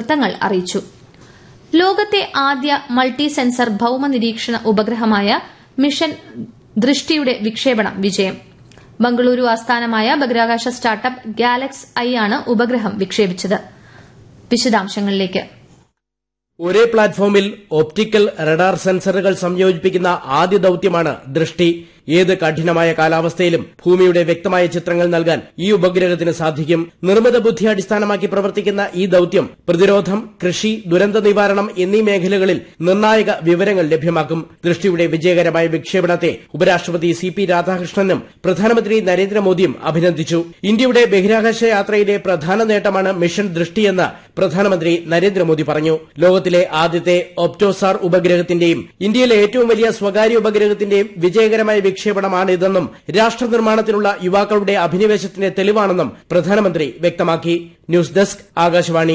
വൃത്തങ്ങൾ അറിയിച്ചു ലോകത്തെ ആദ്യ മൾട്ടി സെൻസർ ഭൌമ നിരീക്ഷണ ഉപഗ്രഹമായ മിഷൻ ദൃഷ്ടിയുടെ വിക്ഷേപണം വിജയം ബംഗളൂരു ആസ്ഥാനമായ ബഹിരാകാശ സ്റ്റാർട്ടപ്പ് ഗാലക്സ് ഐ ആണ് ഉപഗ്രഹം വിക്ഷേപിച്ചത് വിശദാംശങ്ങളിലേക്ക് ഒരേ പ്ലാറ്റ്ഫോമിൽ ഒപ്റ്റിക്കൽ റഡാർ സെൻസറുകൾ സംയോജിപ്പിക്കുന്ന ആദ്യ ദൌത്യമാണ് ദൃഷ്ടി ഏത് കഠിനമായ കാലാവസ്ഥയിലും ഭൂമിയുടെ വ്യക്തമായ ചിത്രങ്ങൾ നൽകാൻ ഈ ഉപഗ്രഹത്തിന് സാധിക്കും നിർമ്മിത ബുദ്ധി അടിസ്ഥാനമാക്കി പ്രവർത്തിക്കുന്ന ഈ ദൌത്യം പ്രതിരോധം കൃഷി ദുരന്ത നിവാരണം എന്നീ മേഖലകളിൽ നിർണായക വിവരങ്ങൾ ലഭ്യമാക്കും ദൃഷ്ടിയുടെ വിജയകരമായ വിക്ഷേപണത്തെ ഉപരാഷ്ട്രപതി സി പി രാധാകൃഷ്ണനും പ്രധാനമന്ത്രി നരേന്ദ്രമോദിയും അഭിനന്ദിച്ചു ഇന്ത്യയുടെ ബഹിരാകാശ യാത്രയിലെ പ്രധാന നേട്ടമാണ് മിഷൻ ദൃഷ്ടിയെന്ന് പ്രധാനമന്ത്രി നരേന്ദ്രമോദി പറഞ്ഞു ലോകത്തിലെ ആദ്യത്തെ ഒപ്റ്റോസാർ ഉപഗ്രഹത്തിന്റെയും ഇന്ത്യയിലെ ഏറ്റവും വലിയ സ്വകാര്യ ഉപഗ്രഹത്തിന്റെയും വിജയകരമായ വിക്ഷേപണമാണിതെന്നും രാഷ്ട്ര നിർമ്മാണത്തിനുള്ള യുവാക്കളുടെ അഭിനിവേശത്തിന്റെ തെളിവാണെന്നും പ്രധാനമന്ത്രി വ്യക്തമാക്കി ന്യൂസ് ഡെസ്ക് ആകാശവാണി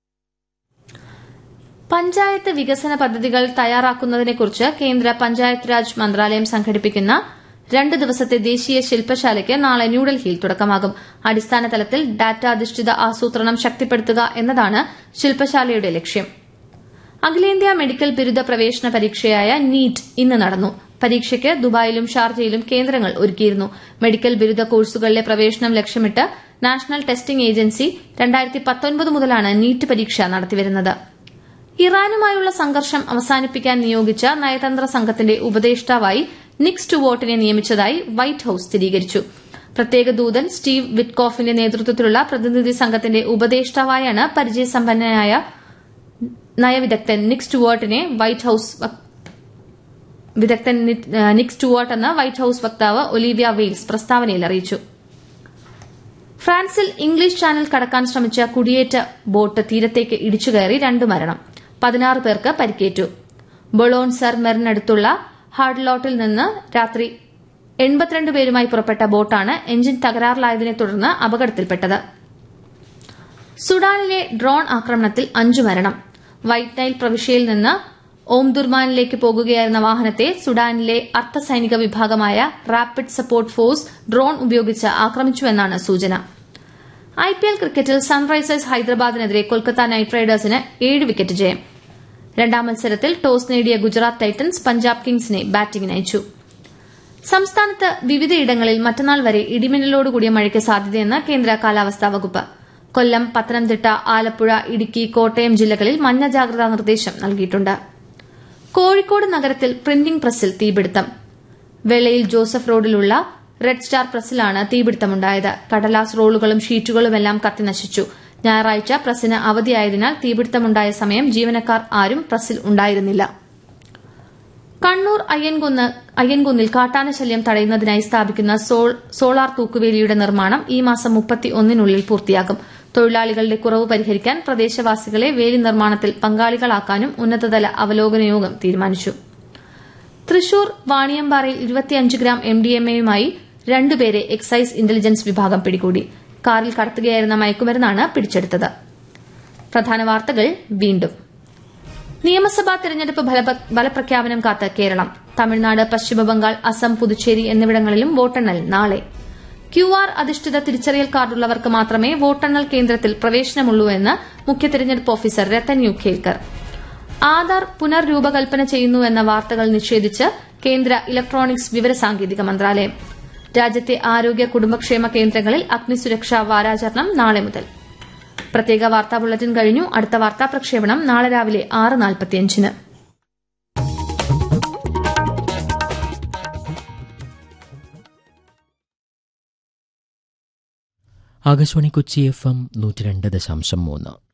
പഞ്ചായത്ത് വികസന പദ്ധതികൾ തയ്യാറാക്കുന്നതിനെക്കുറിച്ച് കേന്ദ്ര പഞ്ചായത്ത് രാജ് മന്ത്രാലയം സംഘടിപ്പിക്കുന്ന രണ്ട് ദിവസത്തെ ദേശീയ ശില്പശാലയ്ക്ക് നാളെ ന്യൂഡൽഹിയിൽ തുടക്കമാകും അടിസ്ഥാന തലത്തിൽ ഡാറ്റ അധിഷ്ഠിത ആസൂത്രണം ശക്തിപ്പെടുത്തുക എന്നതാണ് ശില്പശാലയുടെ ലക്ഷ്യം അഖിലേന്ത്യാ മെഡിക്കൽ ബിരുദ പ്രവേശന പരീക്ഷയായ നീറ്റ് ഇന്ന് നടന്നു പരീക്ഷയ്ക്ക് ദുബായിലും ഷാർജയിലും കേന്ദ്രങ്ങൾ ഒരുക്കിയിരുന്നു മെഡിക്കൽ ബിരുദ കോഴ്സുകളിലെ പ്രവേശനം ലക്ഷ്യമിട്ട് നാഷണൽ ടെസ്റ്റിംഗ് ഏജൻസി മുതലാണ് നീറ്റ് പരീക്ഷ നടത്തിവരുന്നത് ഇറാനുമായുള്ള സംഘർഷം അവസാനിപ്പിക്കാൻ നിയോഗിച്ച നയതന്ത്ര സംഘത്തിന്റെ ഉപദേഷ്ടാവായി നിക് സ്റ്റുവോട്ടിനെ നിയമിച്ചതായി വൈറ്റ് ഹൌസ് സ്ഥിരീകരിച്ചു പ്രത്യേക ദൂതൻ സ്റ്റീവ് വിറ്റ്കോഫിന്റെ നേതൃത്വത്തിലുള്ള പ്രതിനിധി സംഘത്തിന്റെ ഉപദേഷ്ടാവായാണ് പരിചയസമ്പന്നനായ നയവിദഗ്ധൻ നിക് സ്റ്റുവർട്ടിനെ വൈറ്റ് ഹൌസ് വിദഗ്ധൻ നിക് സ്റ്റുവർട്ട് എന്ന വൈറ്റ് ഹൌസ് വക്താവ് ഒലീവിയ വെയിൽസ് പ്രസ്താവനയിൽ അറിയിച്ചു ഫ്രാൻസിൽ ഇംഗ്ലീഷ് ചാനൽ കടക്കാൻ ശ്രമിച്ച കുടിയേറ്റ ബോട്ട് തീരത്തേക്ക് ഇടിച്ചുകയറി രണ്ട് മരണം പതിനാറ് പേർക്ക് പരിക്കേറ്റു ബൊളോൺ സർ മെറിനടുത്തുള്ള ഹാർഡ്ലോട്ടിൽ നിന്ന് രാത്രി എൺപത്തിരണ്ട് പേരുമായി പുറപ്പെട്ട ബോട്ടാണ് എഞ്ചിൻ തകരാറിലായതിനെ തുടർന്ന് അപകടത്തിൽപ്പെട്ടത് സുഡാനിലെ ഡ്രോൺ ആക്രമണത്തിൽ അഞ്ചു മരണം വൈറ്റ് നൈൽ പ്രവിശ്യയിൽ നിന്ന് ഓംദുർമാനിലേക്ക് പോകുകയായിരുന്ന വാഹനത്തെ സുഡാനിലെ അർദ്ധസൈനിക വിഭാഗമായ റാപ്പിഡ് സപ്പോർട്ട് ഫോഴ്സ് ഡ്രോൺ ഉപയോഗിച്ച് ആക്രമിച്ചുവെന്നാണ് സൂചന ഐപിഎൽ ക്രിക്കറ്റിൽ സൺറൈസേഴ്സ് ഹൈദരാബാദിനെതിരെ കൊൽക്കത്ത നൈറ്റ് റൈഡേഴ്സിന് ഏഴ് വിക്കറ്റ് ജയം രണ്ടാം മത്സരത്തിൽ ടോസ് നേടിയ ഗുജറാത്ത് ടൈറ്റൻസ് പഞ്ചാബ് കിങ്സിനെ ബാറ്റിംഗിനയച്ചു സംസ്ഥാനത്ത് വിവിധയിടങ്ങളിൽ മറ്റന്നാൾ വരെ ഇടിമിന്നലോടുകൂടിയ മഴയ്ക്ക് സാധ്യതയെന്ന് കേന്ദ്ര കാലാവസ്ഥാ വകുപ്പ് കൊല്ലം പത്തനംതിട്ട ആലപ്പുഴ ഇടുക്കി കോട്ടയം ജില്ലകളിൽ മഞ്ഞ ജാഗ്രതാ നിർദ്ദേശം നൽകിയിട്ടുണ്ട് കോഴിക്കോട് നഗരത്തിൽ പ്രിന്റിംഗ് പ്രസ്സിൽ തീപിടുത്തം വെള്ളയിൽ ജോസഫ് റോഡിലുള്ള റെഡ് സ്റ്റാർ പ്രസ്സിലാണ് തീപിടുത്തമുണ്ടായത് കടലാസ് റോളുകളും ഷീറ്റുകളുമെല്ലാം കത്തിനശിച്ചു ഞായറാഴ്ച പ്രസ്സിന് അവധിയായതിനാൽ തീപിടുത്തമുണ്ടായ സമയം ജീവനക്കാർ ആരും പ്രസ്സിൽ ഉണ്ടായിരുന്നില്ല കണ്ണൂർ അയ്യൻകുന്ന് അയ്യൻകുന്നിൽ കാട്ടാനശല്യം തടയുന്നതിനായി സ്ഥാപിക്കുന്ന സോളാർ തൂക്കുവേലിയുടെ നിർമ്മാണം ഈ മാസം മുപ്പത്തി ഒന്നിനുള്ളിൽ പൂർത്തിയാകും തൊഴിലാളികളുടെ കുറവ് പരിഹരിക്കാൻ പ്രദേശവാസികളെ വേലി നിർമ്മാണത്തിൽ പങ്കാളികളാക്കാനും ഉന്നതതല അവലോകന യോഗം തീരുമാനിച്ചു തൃശൂർ വാണിയമ്പാറയിൽ ഇരുപത്തിയഞ്ച് ഗ്രാം എംഡിഎംഎയുമായി രണ്ടുപേരെ എക്സൈസ് ഇന്റലിജൻസ് വിഭാഗം പിടികൂടി കാറിൽ കടത്തുകയായിരുന്ന മയക്കുമരുന്നാണ് പിടിച്ചെടുത്തത് പ്രധാന വാർത്തകൾ വീണ്ടും നിയമസഭാ തെരഞ്ഞെടുപ്പ് ഫലപ്രഖ്യാപനം കാത്ത് കേരളം തമിഴ്നാട് പശ്ചിമബംഗാൾ അസം പുതുച്ചേരി എന്നിവിടങ്ങളിലും വോട്ടെണ്ണൽ നാളെ ക്യു ആർ അധിഷ്ഠിത തിരിച്ചറിയൽ കാർഡുള്ളവർക്ക് മാത്രമേ വോട്ടെണ്ണൽ കേന്ദ്രത്തിൽ പ്രവേശനമുള്ളൂ എന്ന് മുഖ്യ തെരഞ്ഞെടുപ്പ് ഓഫീസർ രത്തൻ യു ഖേൽക്കർ ആധാർ പുനർരൂപകൽപ്പന ചെയ്യുന്നുവെന്ന വാർത്തകൾ നിഷേധിച്ച് കേന്ദ്ര ഇലക്ട്രോണിക്സ് വിവരസാങ്കേതിക മന്ത്രാലയം രാജ്യത്തെ ആരോഗ്യ കുടുംബക്ഷേമ കേന്ദ്രങ്ങളിൽ അഗ്നിസുരക്ഷാ വാരാചരണം നാളെ മുതൽ പ്രത്യേക വാർത്താ ബുള്ളറ്റിൻ കഴിഞ്ഞു അടുത്ത വാർത്താ പ്രക്ഷേപണം നാളെ രാവിലെ ആറ് നാൽപ്പത്തിയഞ്ചിന് ആകാശവാണി കൊച്ചി എഫ് എം നൂറ്റി രണ്ട് ദശാംശം മൂന്ന്